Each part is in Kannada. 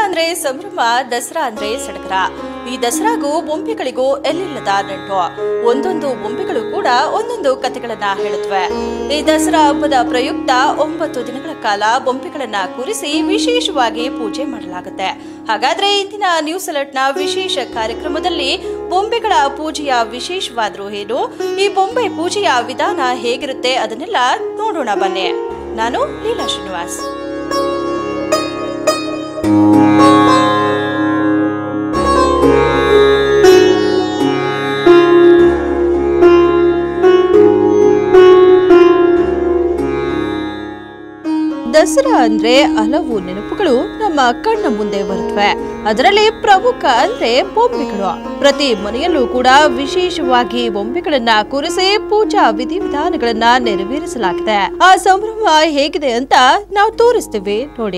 ಅಂದ್ರೆ ಸಂಭ್ರಮ ದಸರಾ ಅಂದ್ರೆ ಸಡಗರ ಈ ದಸರಾಗೂ ಬೊಂಬೆಗಳಿಗೂ ಎಲ್ಲಿಲ್ಲದ ನಂಟು ಒಂದೊಂದು ಬೊಂಬೆಗಳು ಕೂಡ ಒಂದೊಂದು ಕಥೆಗಳನ್ನ ಹೇಳುತ್ತವೆ ಈ ದಸರಾ ಹಬ್ಬದ ಪ್ರಯುಕ್ತ ಒಂಬತ್ತು ದಿನಗಳ ಕಾಲ ಬೊಂಬೆಗಳನ್ನ ಕೂರಿಸಿ ವಿಶೇಷವಾಗಿ ಪೂಜೆ ಮಾಡಲಾಗುತ್ತೆ ಹಾಗಾದ್ರೆ ಇಂದಿನ ನ್ಯೂಸ್ ಅಲರ್ಟ್ನ ವಿಶೇಷ ಕಾರ್ಯಕ್ರಮದಲ್ಲಿ ಬೊಂಬೆಗಳ ಪೂಜೆಯ ವಿಶೇಷವಾದ್ರೂ ಏನು ಈ ಬೊಂಬೆ ಪೂಜೆಯ ವಿಧಾನ ಹೇಗಿರುತ್ತೆ ಅದನ್ನೆಲ್ಲ ನೋಡೋಣ ಬನ್ನಿ ನಾನು ಲೀಲಾ ಶ್ರೀನಿವಾಸ್ ದಸರಾ ಅಂದ್ರೆ ಹಲವು ನೆನಪುಗಳು ನಮ್ಮ ಕಣ್ಣ ಮುಂದೆ ಬರುತ್ತವೆ ಅದರಲ್ಲಿ ಪ್ರಮುಖ ಅಂದ್ರೆ ಬೊಂಬೆಗಳು ಪ್ರತಿ ಮನೆಯಲ್ಲೂ ಕೂಡ ವಿಶೇಷವಾಗಿ ಬೊಂಬೆಗಳನ್ನ ಕೂರಿಸಿ ಪೂಜಾ ವಿಧಿವಿಧಾನಗಳನ್ನ ನೆರವೇರಿಸಲಾಗಿದೆ ಆ ಸಂಭ್ರಮ ಹೇಗಿದೆ ಅಂತ ನಾವು ತೋರಿಸ್ತೀವಿ ನೋಡಿ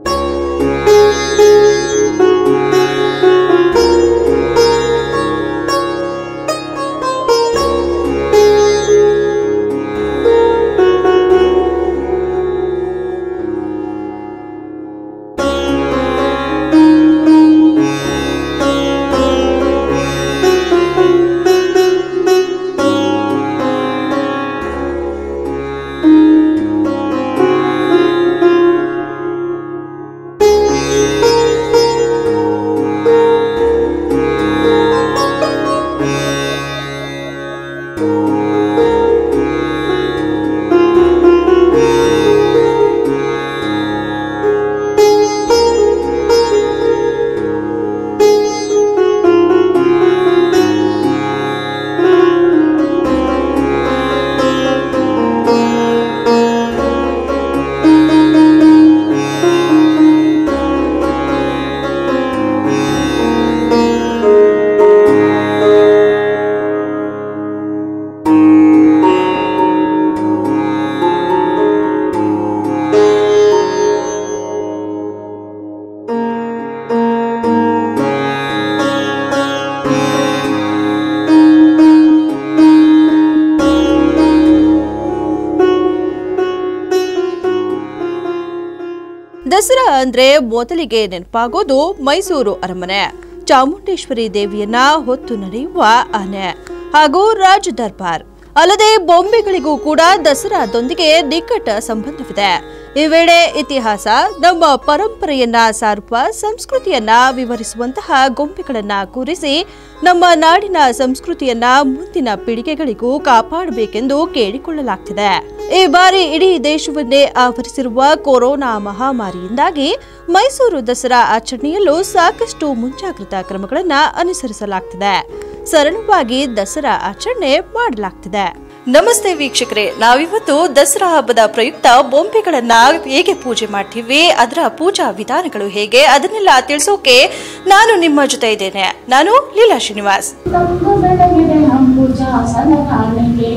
ದಸರಾ ಅಂದ್ರೆ ಮೊದಲಿಗೆ ನೆನಪಾಗೋದು ಮೈಸೂರು ಅರಮನೆ ಚಾಮುಂಡೇಶ್ವರಿ ದೇವಿಯನ್ನ ಹೊತ್ತು ನಡೆಯುವ ಆನೆ ಹಾಗೂ ರಾಜ ದರ್ಬಾರ್ ಅಲ್ಲದೆ ಬೊಂಬೆಗಳಿಗೂ ಕೂಡ ದಸರಾದೊಂದಿಗೆ ನಿಕಟ ಸಂಬಂಧವಿದೆ ಈ ವೇಳೆ ಇತಿಹಾಸ ನಮ್ಮ ಪರಂಪರೆಯನ್ನ ಸಾರುವ ಸಂಸ್ಕೃತಿಯನ್ನ ವಿವರಿಸುವಂತಹ ಗೊಂಬೆಗಳನ್ನ ಕೂರಿಸಿ ನಮ್ಮ ನಾಡಿನ ಸಂಸ್ಕೃತಿಯನ್ನ ಮುಂದಿನ ಪೀಳಿಗೆಗಳಿಗೂ ಕಾಪಾಡಬೇಕೆಂದು ಕೇಳಿಕೊಳ್ಳಲಾಗ್ತಿದೆ ಈ ಬಾರಿ ಇಡೀ ದೇಶವನ್ನೇ ಆವರಿಸಿರುವ ಕೊರೋನಾ ಮಹಾಮಾರಿಯಿಂದಾಗಿ ಮೈಸೂರು ದಸರಾ ಆಚರಣೆಯಲ್ಲೂ ಸಾಕಷ್ಟು ಮುಂಜಾಗ್ರತಾ ಕ್ರಮಗಳನ್ನ ಅನುಸರಿಸಲಾಗ್ತಿದೆ ಸರಳವಾಗಿ ದಸರಾ ಆಚರಣೆ ಮಾಡಲಾಗ್ತಿದೆ ನಮಸ್ತೆ ವೀಕ್ಷಕರೇ ನಾವಿವತ್ತು ದಸರಾ ಹಬ್ಬದ ಪ್ರಯುಕ್ತ ಬೊಂಬೆಗಳನ್ನ ಹೇಗೆ ಪೂಜೆ ಮಾಡ್ತೀವಿ ಅದರ ಪೂಜಾ ವಿಧಾನಗಳು ಹೇಗೆ ಅದನ್ನೆಲ್ಲ ತಿಳಿಸೋಕೆ ನಾನು ನಿಮ್ಮ ಜೊತೆ ಇದ್ದೇನೆ ನಾನು ಲೀಲಾ ಶ್ರೀನಿವಾಸ್ ತಂದು ಬೆಳಗಿದೆ ಅಂಬುಜಾಸನ ರಾಣಿಗೆ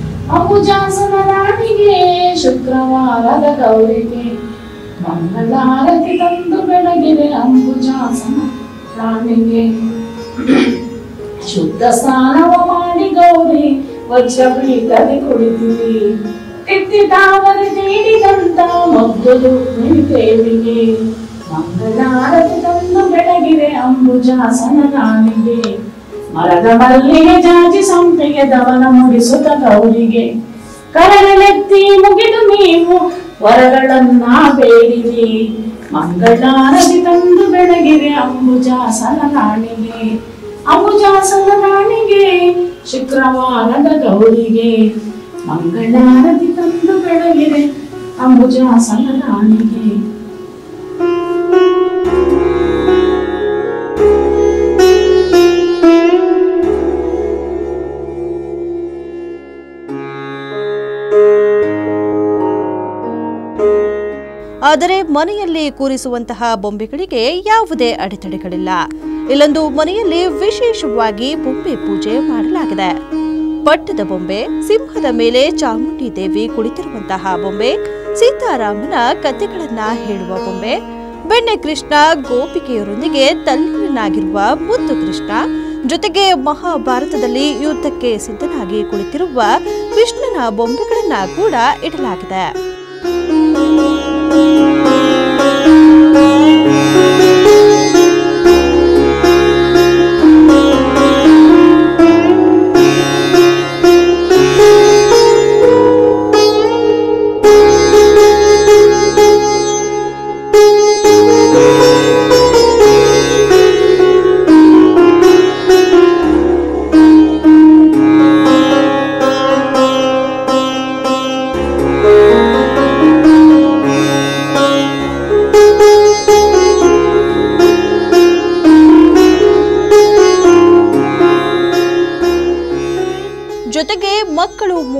ಅಂಬುಜಾಸನ ರಾಣಿಗೆ ಶುಕ್ರವಾರದ ಗೌರಿಗೆ ಮಂಗಳಾರತಿ ತಂದು ಬೆಳಗಿದೆ ಅಂಬುಜಾಸನ ರಾಣಿಗೆ ಶುದ್ಧ ಸ್ನಾನವ ಮಾಡಿ ಗೌರಿ ವಜ್ರಪೀಠದಿ ಕುಳಿತಿವಿ ತಿತ್ತಿದಾವರಿ ನೀಡಿದಂತ ಮಗ್ಗುಲು ದೇವಿಗೆ ಮಂಗಳಾರತಿ ತಂದು ಬೆಳಗಿದೆ ಅಂಬುಜಾಸನ ರಾಣಿಗೆ ಮರದ ಮಲ್ಲಿಗೆ ಜಾಜಿ ಸಂಪಿಗೆ ದವನ ಮುಡಿಸುತ್ತ ಗೌರಿಗೆ ಕರಳೆತ್ತಿ ಮುಗಿದು ನೀವು ವರಗಳನ್ನ ಬೇಡಿರಿ ಮಂಗಳಾರತಿ ತಂದು ಬೆಳಗಿರೆ ಅಂಬುಜಾಸನ ರಾಣಿಗೆ ಅಂಬುಜಾಸನ ರಾಣಿಗೆ ಶುಕ್ರವಾರದ ಗೌರಿಗೆ ಮಂಗಳಾರತಿ ತಂದು ಬೆಳಗಿರೆ ಅಂಬುಜಾಸನ ರಾಣಿಗೆ ಆದರೆ ಮನೆಯಲ್ಲಿ ಕೂರಿಸುವಂತಹ ಬೊಂಬೆಗಳಿಗೆ ಯಾವುದೇ ಅಡೆತಡೆಗಳಿಲ್ಲ ಇಲ್ಲೊಂದು ಮನೆಯಲ್ಲಿ ವಿಶೇಷವಾಗಿ ಬೊಂಬೆ ಪೂಜೆ ಮಾಡಲಾಗಿದೆ ಪಟ್ಟದ ಬೊಂಬೆ ಸಿಂಹದ ಮೇಲೆ ಚಾಮುಂಡಿ ದೇವಿ ಕುಳಿತಿರುವಂತಹ ಬೊಂಬೆ ಸೀತಾರಾಮನ ಕಥೆಗಳನ್ನ ಹೇಳುವ ಬೊಂಬೆ ಬೆಣ್ಣೆ ಕೃಷ್ಣ ಗೋಪಿಕೆಯರೊಂದಿಗೆ ತಲ್ಲೀನನಾಗಿರುವ ಮುದ್ದು ಕೃಷ್ಣ ಜೊತೆಗೆ ಮಹಾಭಾರತದಲ್ಲಿ ಯುದ್ಧಕ್ಕೆ ಸಿದ್ಧನಾಗಿ ಕುಳಿತಿರುವ ಕೃಷ್ಣನ ಬೊಂಬೆಗಳನ್ನ ಕೂಡ ಇಡಲಾಗಿದೆ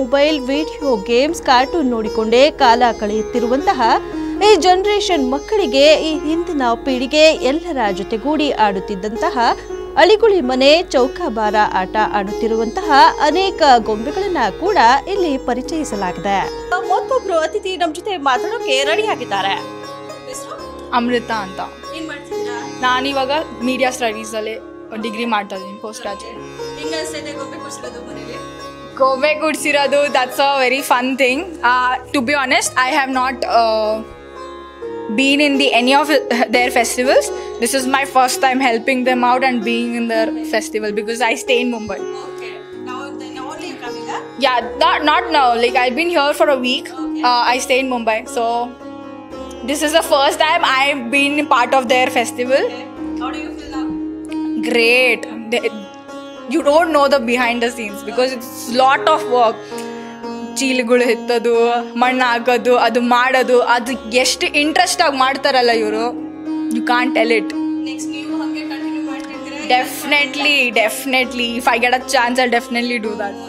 ಮೊಬೈಲ್ ವಿಡಿಯೋ ಗೇಮ್ಸ್ ಕಾರ್ಟೂನ್ ನೋಡಿಕೊಂಡೇ ಕಾಲ ಕಳೆಯುತ್ತಿರುವಂತಹ ಈ ಜನರೇಷನ್ ಮಕ್ಕಳಿಗೆ ಈ ಹಿಂದಿನ ಪೀಳಿಗೆ ಎಲ್ಲರ ಜೊತೆಗೂಡಿ ಆಡುತ್ತಿದ್ದಂತಹ ಅಳಿಗುಳಿ ಮನೆ ಚೌಕಾಬಾರ ಆಟ ಆಡುತ್ತಿರುವಂತಹ ಅನೇಕ ಗೊಂಬೆಗಳನ್ನ ಕೂಡ ಇಲ್ಲಿ ಪರಿಚಯಿಸಲಾಗಿದೆ ಮತ್ತೊಬ್ರು ಅತಿಥಿ ನಮ್ಮ ಜೊತೆ ಮಾತಾಡೋಕೆ ರೆಡಿ ಆಗಿದ್ದಾರೆ ಅಮೃತ ಅಂತ ನಾನಿವಾಗ ಮೀಡಿಯಾ ಸ್ಟಡೀಸಲ್ಲಿ ಡಿಗ್ರಿ ಮಾಡ್ತಾ ಇದ್ದೀನಿ ಪೋಸ್ಟ್ ಗ್ರಾಜುಯೇಟ್ ಗೋವೆ ಗುಡ್ಸಿರೋದು that's a very fun thing to be honest I have not been in the any of their festivals this is my first time helping them out and being in their festival because I stay in Mumbai Yeah, not, not now. Like I've been here for a week. Uh, I stay in Mumbai, so this is the first time I've been part of their festival. Great. They- you don't know the behind the scenes because it's lot of work. ಚೀಲಗಳು ಎತ್ತೋದು ಮಣ್ಣು ಹಾಕೋದು ಅದು ಮಾಡೋದು ಅದು ಎಷ್ಟು ಇಂಟ್ರೆಸ್ಟ್ ಆಗಿ ಮಾಡ್ತಾರಲ್ಲ ಇವರು you can't tell it definitely definitely if I get a chance I definitely do that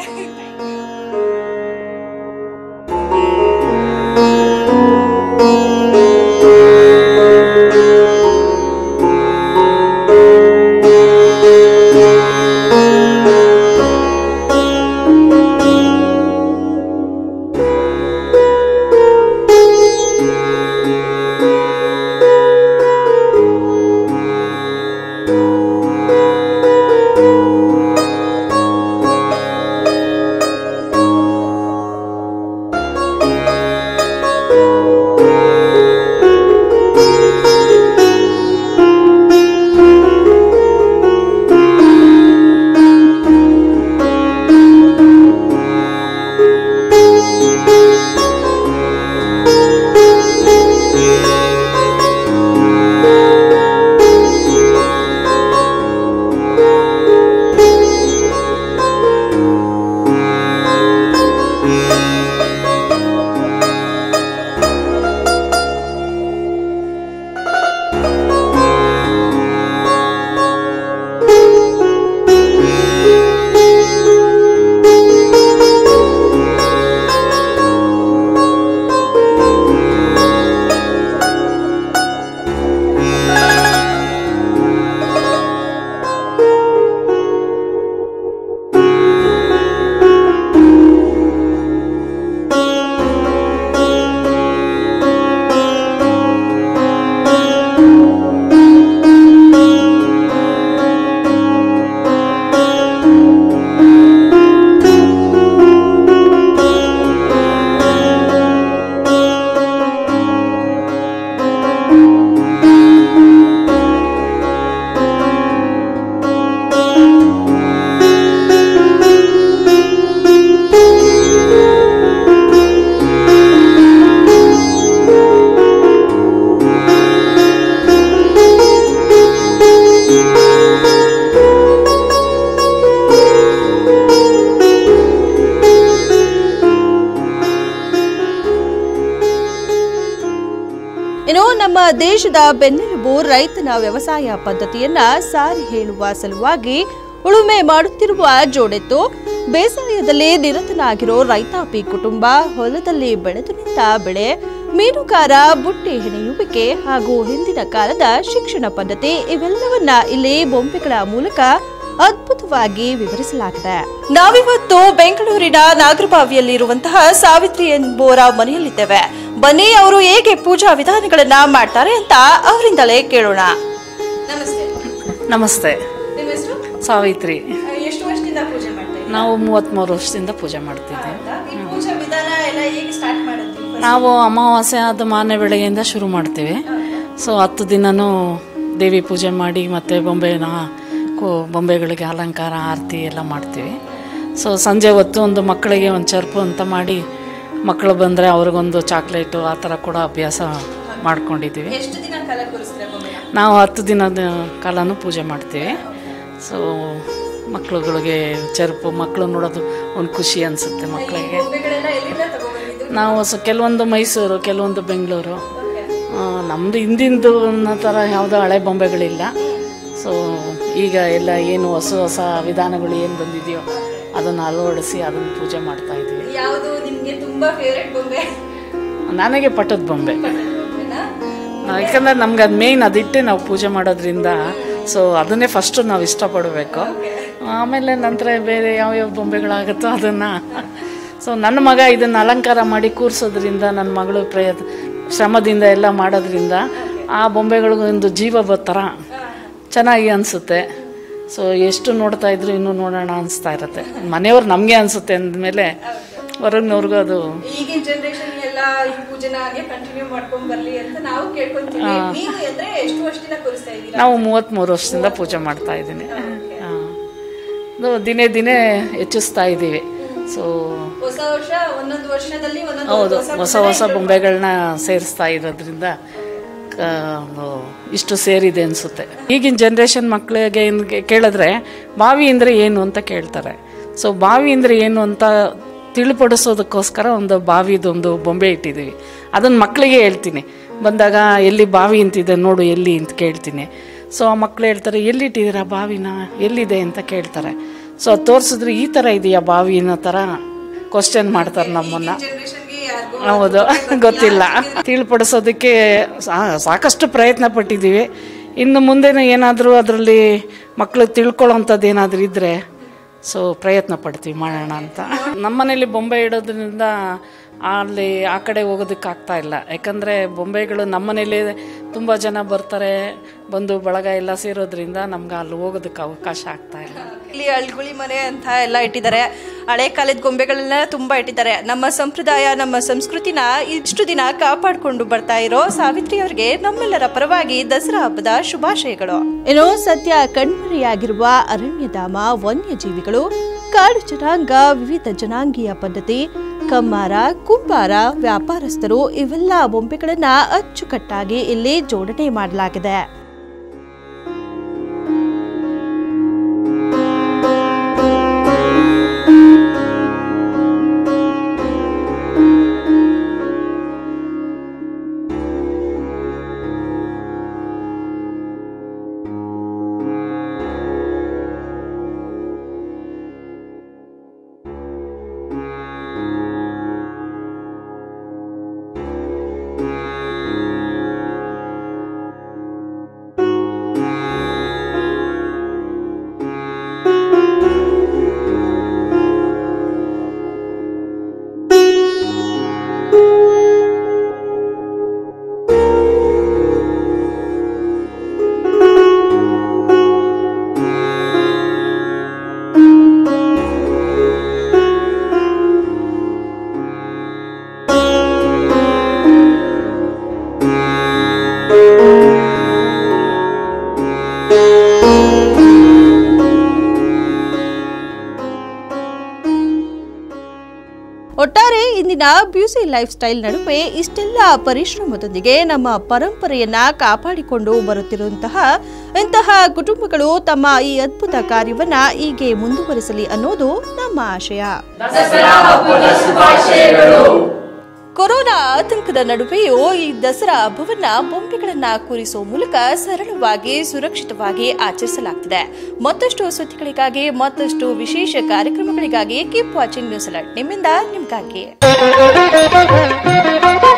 ಇನ್ನು ನಮ್ಮ ದೇಶದ ಬೆನ್ನೆಲುಬು ರೈತನ ವ್ಯವಸಾಯ ಪದ್ಧತಿಯನ್ನ ಸಾರಿ ಹೇಳುವ ಸಲುವಾಗಿ ಉಳುಮೆ ಮಾಡುತ್ತಿರುವ ಜೋಡೆತ್ತು ಬೇಸಾಯದಲ್ಲಿ ನಿರತನಾಗಿರೋ ರೈತಾಪಿ ಕುಟುಂಬ ಹೊಲದಲ್ಲಿ ಬೆಳೆದು ನಿಂತ ಬೆಳೆ ಮೀನುಗಾರ ಬುಟ್ಟಿ ಹೆಣೆಯುವಿಕೆ ಹಾಗೂ ಹಿಂದಿನ ಕಾಲದ ಶಿಕ್ಷಣ ಪದ್ಧತಿ ಇವೆಲ್ಲವನ್ನ ಇಲ್ಲಿ ಬೊಂಬೆಗಳ ಮೂಲಕ ಅದ್ಭುತವಾಗಿ ವಿವರಿಸಲಾಗಿದೆ ನಾವಿವತ್ತು ಬೆಂಗಳೂರಿನ ನಾಗರಬಾವಿಯಲ್ಲಿರುವಂತಹ ಸಾವಿತ್ರಿ ಎಂಬುವರ ಮನೆಯಲ್ಲಿದ್ದೇವೆ ಬನ್ನಿ ಅವರು ಹೇಗೆ ಪೂಜಾ ವಿಧಾನಗಳನ್ನ ಮಾಡ್ತಾರೆ ಅಂತ ಅವರಿಂದಲೇ ಕೇಳೋಣ ನಮಸ್ತೆ ನಮಸ್ತೆ ನಿಮ್ಮ ಹೆಸರು ಸಾವಿತ್ರಿ ಎಷ್ಟು ವರ್ಷದಿಂದ ಪೂಜೆ ಮಾಡ್ತಾ ನಾವು ಮೂವತ್ತ್ಮೂರು ವರ್ಷದಿಂದ ಪೂಜೆ ಮಾಡ್ತಿದ್ದೀವಿ ಈ ಪೂಜಾ ವಿಧಾನ ಎಲ್ಲ ಹೇಗೆ ಸ್ಟಾರ್ಟ್ ಮಾಡಿದ್ವಿ ನಾವು ಅಮಾವಾಸ್ಯೆ ಆದ ಮಾರನೇ ಬೆಳಗ್ಗೆಯಿಂದ ಶುರು ಮಾಡ್ತೀವಿ ಸೊ ಹತ್ತು ದಿನನೂ ದೇವಿ ಪೂಜೆ ಮಾಡಿ ಮತ್ತು ಬೊಂಬೆನ ಕೋ ಬೊಂಬೆಗಳಿಗೆ ಅಲಂಕಾರ ಆರತಿ ಎಲ್ಲ ಮಾಡ್ತೀವಿ ಸೊ ಸಂಜೆ ಹೊತ್ತು ಒಂದು ಮಕ್ಕಳಿಗೆ ಒಂದು ಚರ್ಪು ಅಂತ ಮಾಡಿ ಮಕ್ಕಳು ಬಂದರೆ ಅವ್ರಿಗೊಂದು ಚಾಕ್ಲೇಟು ಆ ಥರ ಕೂಡ ಅಭ್ಯಾಸ ಮಾಡ್ಕೊಂಡಿದ್ದೀವಿ ಎಷ್ಟು ದಿನ ಕಾಲ ಕೂರಿಸ್ತಾರೆ ಬೊಂಬೆನ ನಾವು ಹತ್ತು ದಿನದ ಕಾಲನೂ ಪೂಜೆ ಮಾಡ್ತೀವಿ ಸೊ ಮಕ್ಕಳುಗಳಿಗೆ ಚರ್ಪು ಮಕ್ಕಳು ನೋಡೋದು ಒಂದು ಖುಷಿ ಅನಿಸುತ್ತೆ ಮಕ್ಕಳಿಗೆ ಬೊಂಬೆಗಳೆಲ್ಲ ಎಲ್ಲಿಂದ ತಗೊಂಡ್ಬಂದಿದ್ದು ನಾವು ಸ ಕೆಲವೊಂದು ಮೈಸೂರು ಕೆಲವೊಂದು ಬೆಂಗಳೂರು ಆ, ನಮ್ಮದು ಹಿಂದಿಂದು ಅನ್ನೋ ಥರ ಯಾವುದೋ ಹಳೆ ಬೊಂಬೆಗಳಿಲ್ಲ ಸೊ ಈಗ ಎಲ್ಲ ಏನು ಹೊಸ ಹೊಸ ವಿಧಾನಗಳು ಏನು ಬಂದಿದೆಯೋ ಅದನ್ನು ಅಳವಡಿಸಿ ಅದನ್ನು ಪೂಜೆ ಮಾಡ್ತಾ ಇದ್ದೀವಿ ತುಂಬಾ ಫೇವ್ರೆಟ್ ಬೊಂಬೆ ನನಗೆ ಪಟ್ಟದ ಬೊಂಬೆ ನಾವು ಯಾಕಂದ್ರೆ ನಮ್ಗೆ ಅದು ಮೇಯ್ನ್ ಅದಿಟ್ಟೆ ನಾವು ಪೂಜೆ ಮಾಡೋದ್ರಿಂದ ಸೊ ಅದನ್ನೇ ಫಸ್ಟು ನಾವು ಇಷ್ಟಪಡಬೇಕು ಆಮೇಲೆ ನಂತರ ಬೇರೆ ಯಾವ್ಯಾವ ಬೊಂಬೆಗಳಾಗುತ್ತೋ ಅದನ್ನು ಸೊ ನನ್ನ ಮಗ ಇದನ್ನು ಅಲಂಕಾರ ಮಾಡಿ ಕೂರಿಸೋದ್ರಿಂದ ನನ್ನ ಮಗಳು ಪ್ರಯತ್ನ ಶ್ರಮದಿಂದ ಎಲ್ಲ ಮಾಡೋದ್ರಿಂದ ಆ ಬೊಂಬೆಗಳಿಗೊಂದು ಜೀವ ಥರ ಚೆನ್ನಾಗಿ ಅನಿಸುತ್ತೆ ಸೊ ಎಷ್ಟು ನೋಡ್ತಾ ಇದ್ರು ಇನ್ನೂ ನೋಡೋಣ ಅನಿಸ್ತಾ ಇರುತ್ತೆ ಮನೆಯವ್ರು ನಮಗೆ ಅನಿಸುತ್ತೆ ಅಂದಮೇಲೆ ಹೊರಗಿನವ್ರಿಗೂ ಅದು ಈಗಿನ ಜನರೇಷನ್ ಎಲ್ಲ ಈ ಪೂಜೆನ ಹಾಗೆ ಕಂಟಿನ್ಯೂ ಮಾಡ್ಕೊಂಡ್ ಬರ್ಲಿ ಅಂತ ನಾವು ಕೇಳ್ಕೊಂತೀವಿ ನೀವು ಅಂದ್ರೆ ಎಷ್ಟು ವರ್ಷದಿಂದ ಕೂರಿಸ್ತಾ ಇದ್ದೀರಾ ನಾವು ಮೂವತ್ತ್ಮೂರು ವರ್ಷದಿಂದ ಪೂಜೆ ಮಾಡ್ತಾ ಇದ್ದೀನಿ ಹಾಂ ಇದು ದಿನೇ ದಿನೇ ಹೆಚ್ಚಿಸ್ತಾ ಇದ್ದೀವಿ ಸೊ ಹೊಸ ವರ್ಷ ಒಂದೊಂದು ವರ್ಷದಲ್ಲಿ ಒಂದೊಂದು ಹೌದು ಹೊಸ ಹೊಸ ಬೊಂಬೆಗಳನ್ನ ಸೇರಿಸ್ತಾ ಇರೋದ್ರಿಂದ ಕ- ಅದು ಇಷ್ಟು ಸೇರಿದೆ ಅನಿಸುತ್ತೆ ಈಗಿನ ಜನ್ರೇಷನ್ ಮಕ್ಕಳಿಗೆ ಏನ್ ಕೆ- ಕೇಳಿದ್ರೆ ಬಾವಿ ಅಂದರೆ ಏನು ಅಂತ ಕೇಳ್ತಾರೆ ಸೊ ಬಾವಿ ಅಂದರೆ ಏನು ಅಂತ ತಿಳಿಪಡಿಸೋದಕ್ಕೋಸ್ಕರ ಒಂದು ಬಾವಿದೊಂದು ಬೊಂಬೆ ಇಟ್ಟಿದ್ದೀವಿ ಅದನ್ನು ಮಕ್ಕಳಿಗೆ ಹೇಳ್ತೀನಿ ಬಂದಾಗ ಎಲ್ಲಿ ಬಾವಿ ಅಂತಿದೆ ನೋಡು ಎಲ್ಲಿ ಅಂತ ಕೇಳ್ತೀನಿ ಸೊ ಆ ಮಕ್ಕಳು ಹೇಳ್ತಾರೆ ಎಲ್ಲಿಟ್ಟಿದ್ದೀರಾ ಬಾವಿನ ಎಲ್ಲಿದೆ ಅಂತ ಕೇಳ್ತಾರೆ ಸೊ ಅದು ತೋರಿಸಿದ್ರೆ ಈ ಥರ ಇದೆಯಾ ಬಾವಿ ಅನ್ನೋ ಥರ ಕ್ವಶನ್ ಮಾಡ್ತಾರೆ ನಮ್ಮನ್ನ ಜನರೇಷನ್ಗೆ ಯಾರಿಗೂ ಹೌದು ಗೊತ್ತಿಲ್ಲ ತಿಳಿಪಡಿಸೋದಕ್ಕೆ ಸಾ- ಸಾಕಷ್ಟು ಪ್ರಯತ್ನ ಪಟ್ಟಿದ್ದೀವಿ ಇನ್ನು ಮುಂದೆನೂ ಏನಾದರೂ ಅದರಲ್ಲಿ ಮಕ್ಕಳು ತಿಳ್ಕೊಳ್ಳೋಂಥದ್ದು ಏನಾದರೂ ಇದ್ದರೆ ಸೊ ಪ್ರಯತ್ನ ಪಡ್ತೀವಿ ಮಾಡೋಣ ಅಂತ ನಮ್ಮನೇಲಿ ಬೊಂಬೆ ಇಡೋದ್ರಿಂದ ಅಲ್ಲಿ ಆ ಕಡೆ ಹೋಗೋದಕ್ಕೆ ಆಗ್ತಾ ಇಲ್ಲ ಯಾಕಂದರೆ ಬೊಂಬೆಗಳು ನಮ್ಮನೇಲಿ ತುಂಬ ಜನ ಬರ್ತಾರೆ ಬಂದು ಬಳಗ ಎಲ್ಲ ಸೇರೋದ್ರಿಂದ ನಮ್ಗೆ ಅಲ್ಲಿ ಹೋಗೋದಕ್ಕೆ ಅವಕಾಶ ಆಗ್ತಾ ಇಲ್ಲ ಇಲ್ಲಿ ಅಳ್ಗುಳಿ ಮನೆ ಅಂತ ಎಲ್ಲ ಇಟ್ಟಿದ್ದಾರೆ ಹಳೆ ಕಾಲದ ಗೊಂಬೆಗಳನ್ನ ತುಂಬಾ ಇಟ್ಟಿದ್ದಾರೆ ನಮ್ಮ ಸಂಪ್ರದಾಯ ನಮ್ಮ ಸಂಸ್ಕೃತಿನ ಇಷ್ಟು ದಿನ ಕಾಪಾಡಿಕೊಂಡು ಬರ್ತಾ ಇರೋ ಸಾವಿತ್ರಿ ಅವರಿಗೆ ನಮ್ಮೆಲ್ಲರ ಪರವಾಗಿ ದಸರಾ ಹಬ್ಬದ ಶುಭಾಶಯಗಳು ಇನ್ನು ಸದ್ಯ ಕಣ್ಮರೆಯಾಗಿರುವ ಅರಣ್ಯಧಾಮ ವನ್ಯಜೀವಿಗಳು ಕಾಡು ಜನಾಂಗ ವಿವಿಧ ಜನಾಂಗೀಯ ಪದ್ಧತಿ ಕಮ್ಮಾರ ಕುಂಬಾರ ವ್ಯಾಪಾರಸ್ಥರು ಇವೆಲ್ಲ ಬೊಂಬೆಗಳನ್ನ ಅಚ್ಚುಕಟ್ಟಾಗಿ ಇಲ್ಲಿ ಜೋಡಣೆ ಮಾಡಲಾಗಿದೆ ಒಟ್ಟಾರೆ ಇಂದಿನ ಬ್ಯೂಸಿ ಲೈಫ್ ಸ್ಟೈಲ್ ನಡುವೆ ಇಷ್ಟೆಲ್ಲ ಪರಿಶ್ರಮದೊಂದಿಗೆ ನಮ್ಮ ಪರಂಪರೆಯನ್ನ ಕಾಪಾಡಿಕೊಂಡು ಬರುತ್ತಿರುವಂತಹ ಇಂತಹ ಕುಟುಂಬಗಳು ತಮ್ಮ ಈ ಅದ್ಭುತ ಕಾರ್ಯವನ್ನ ಹೀಗೆ ಮುಂದುವರಿಸಲಿ ಅನ್ನೋದು ನಮ್ಮ ಆಶಯ ಕೊರೋನಾ ಆತಂಕದ ನಡುವೆಯೂ ಈ ದಸರಾ ಹಬ್ಬವನ್ನ ಬೊಂಬೆಗಳನ್ನ ಕೂರಿಸುವ ಮೂಲಕ ಸರಳವಾಗಿ ಸುರಕ್ಷಿತವಾಗಿ ಆಚರಿಸಲಾಗ್ತಿದೆ ಮತ್ತಷ್ಟು ಸುದ್ದಿಗಳಿಗಾಗಿ ಮತ್ತಷ್ಟು ವಿಶೇಷ ಕಾರ್ಯಕ್ರಮಗಳಿಗಾಗಿ ಕೀಪ್ ವಾಚಿಂಗ್ ನ್ಯೂಸ್ ಅಲರ್ಟ್ ನಿಮ್ಮಿಂದ ನಿಮ್ಗಾಗಿ